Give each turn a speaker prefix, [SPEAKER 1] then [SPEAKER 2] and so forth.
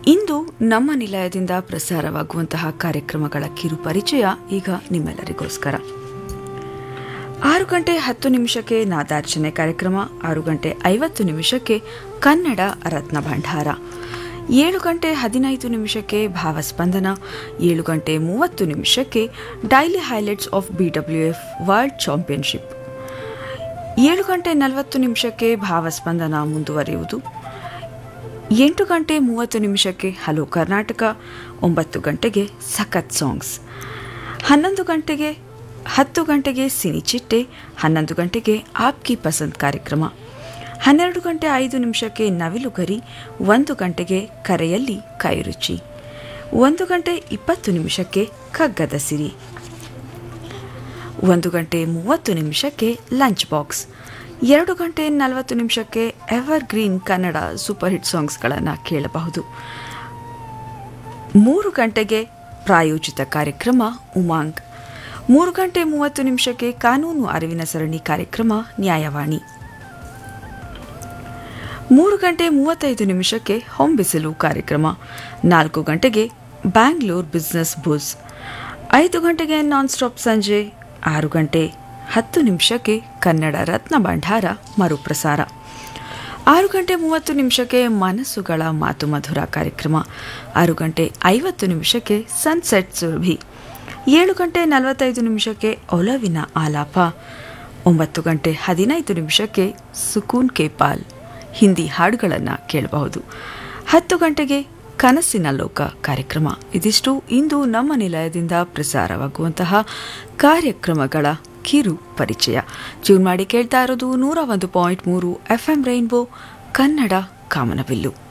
[SPEAKER 1] ಇಂದು ನಮ್ಮ ನಿಲಯದಿಂದ ಪ್ರಸಾರವಾಗುವಂತಹ ಕಾರ್ಯಕ್ರಮಗಳ ಕಿರು ಪರಿಚಯ ಈಗ ನಿಮ್ಮೆಲ್ಲರಿಗೋಸ್ಕರ ಆರು ಗಂಟೆ ಹತ್ತು ನಿಮಿಷಕ್ಕೆ ನಾದಾರ್ಚನೆ ಕಾರ್ಯಕ್ರಮ ಆರು ಗಂಟೆ ಐವತ್ತು ನಿಮಿಷಕ್ಕೆ ಕನ್ನಡ ರತ್ನ ಭಂಡಾರ ಏಳು ಗಂಟೆ ಹದಿನೈದು ನಿಮಿಷಕ್ಕೆ ಭಾವಸ್ಪಂದನ ಏಳು ಗಂಟೆ ಮೂವತ್ತು ನಿಮಿಷಕ್ಕೆ daily highlights of BWF world championship ಏಳು ಗಂಟೆ ನಲವತ್ತು ನಿಮಿಷಕ್ಕೆ ಭಾವಸ್ಪಂದನ ಮುಂದುವರಿಯುವುದು ಎಂಟು ಗಂಟೆ ಮೂವತ್ತು ನಿಮಿಷಕ್ಕೆ ಹಲೋ ಕರ್ನಾಟಕ ಒಂಬತ್ತು ಗಂಟೆಗೆ ಸಖತ್ ಸಾಂಗ್ಸ್ ಹನ್ನೊಂದು ಗಂಟೆಗೆ ಹತ್ತು ಗಂಟೆಗೆ ಸಿನಿ ಚಿಟ್ಟೆ ಹನ್ನೊಂದು ಗಂಟೆಗೆ ಆಪ್ಕಿ ಪಸಂದ್ ಕಾರ್ಯಕ್ರಮ ಹನ್ನೆರಡು ಗಂಟೆ ಐದು ನಿಮಿಷಕ್ಕೆ ನವಿಲುಗರಿ ಒಂದು ಗಂಟೆಗೆ ಕರೆಯಲ್ಲಿ ಕೈರುಚಿ ಒಂದು ಗಂಟೆ ಇಪ್ಪತ್ತು ನಿಮಿಷಕ್ಕೆ ಕಗ್ಗದ ಸಿರಿ ಒಂದು ಗಂಟೆ ಮೂವತ್ತು ನಿಮಿಷಕ್ಕೆ ಲಂಚ್ ಬಾಕ್ಸ್ ಎರಡು ಗಂಟೆ ನಲವತ್ತು ನಿಮಿಷಕ್ಕೆ evergreen Kannada super hit ಸಾಂಗ್ಸ್ಗಳನ್ನು ಕೇಳಬಹುದು ಮೂರು ಗಂಟೆಗೆ ಪ್ರಾಯೋಜಿತ ಕಾರ್ಯಕ್ರಮ ಉಮಾಂಗ್ ಮೂರು ಗಂಟೆ ಮೂವತ್ತು ನಿಮಿಷಕ್ಕೆ ಕಾನೂನು ಅರಿವಿನ ಸರಣಿ ಕಾರ್ಯಕ್ರಮ ನ್ಯಾಯವಾಣಿ ಮೂರು ಗಂಟೆ ಮೂವತ್ತೈದು ನಿಮಿಷಕ್ಕೆ ಹೊಂಬಿಸಿಲು ಕಾರ್ಯಕ್ರಮ ನಾಲ್ಕು ಗಂಟೆಗೆ ಬ್ಯಾಂಗ್ಳೂರ್ ಬಿಸ್ನೆಸ್ ಬುಸ್ ಐದು ಗಂಟೆಗೆ ನಾನ್ ಸ್ಟಾಪ್ ಸಂಜೆ ಆರು ಗಂಟೆ ಹತ್ತು ನಿಮಿಷಕ್ಕೆ ಕನ್ನಡ ರತ್ನ ಭಂಡಾರ ಮರುಪ್ರಸಾರ ಆರು ಗಂಟೆ ಮೂವತ್ತು ನಿಮಿಷಕ್ಕೆ ಮನಸ್ಸುಗಳ ಮಾತು ಮಧುರ ಕಾರ್ಯಕ್ರಮ ಆರು ಗಂಟೆ ಐವತ್ತು ನಿಮಿಷಕ್ಕೆ ಸನ್ಸೆಟ್ ಸುರಭಿ ಏಳು ಗಂಟೆ ನಲವತ್ತೈದು ನಿಮಿಷಕ್ಕೆ ಒಲವಿನ ಆಲಾಪ ಒಂಬತ್ತು ಗಂಟೆ ಹದಿನೈದು ನಿಮಿಷಕ್ಕೆ ಸುಕೂನ್ ಕೇಪಾಲ್ ಹಿಂದಿ ಹಾಡುಗಳನ್ನು ಕೇಳಬಹುದು ಹತ್ತು ಗಂಟೆಗೆ ಕನಸಿನ ಲೋಕ ಕಾರ್ಯಕ್ರಮ ಇದಿಷ್ಟು ಇಂದು ನಮ್ಮ ನಿಲಯದಿಂದ ಪ್ರಸಾರವಾಗುವಂತಹ ಕಾರ್ಯಕ್ರಮಗಳ ಕಿರು ಪರಿಚಯ ಟ್ಯೂನ್ ಮಾಡಿ ಕೇಳ್ತಾ ಇರೋದು ನೂರ ಒಂದು ಪಾಯಿಂಟ್ ಮೂರು ಎಫ್ ಎಂ ರೈನ್ಬೋ ಕನ್ನಡ ಕಾಮನಬಿಲ್ಲು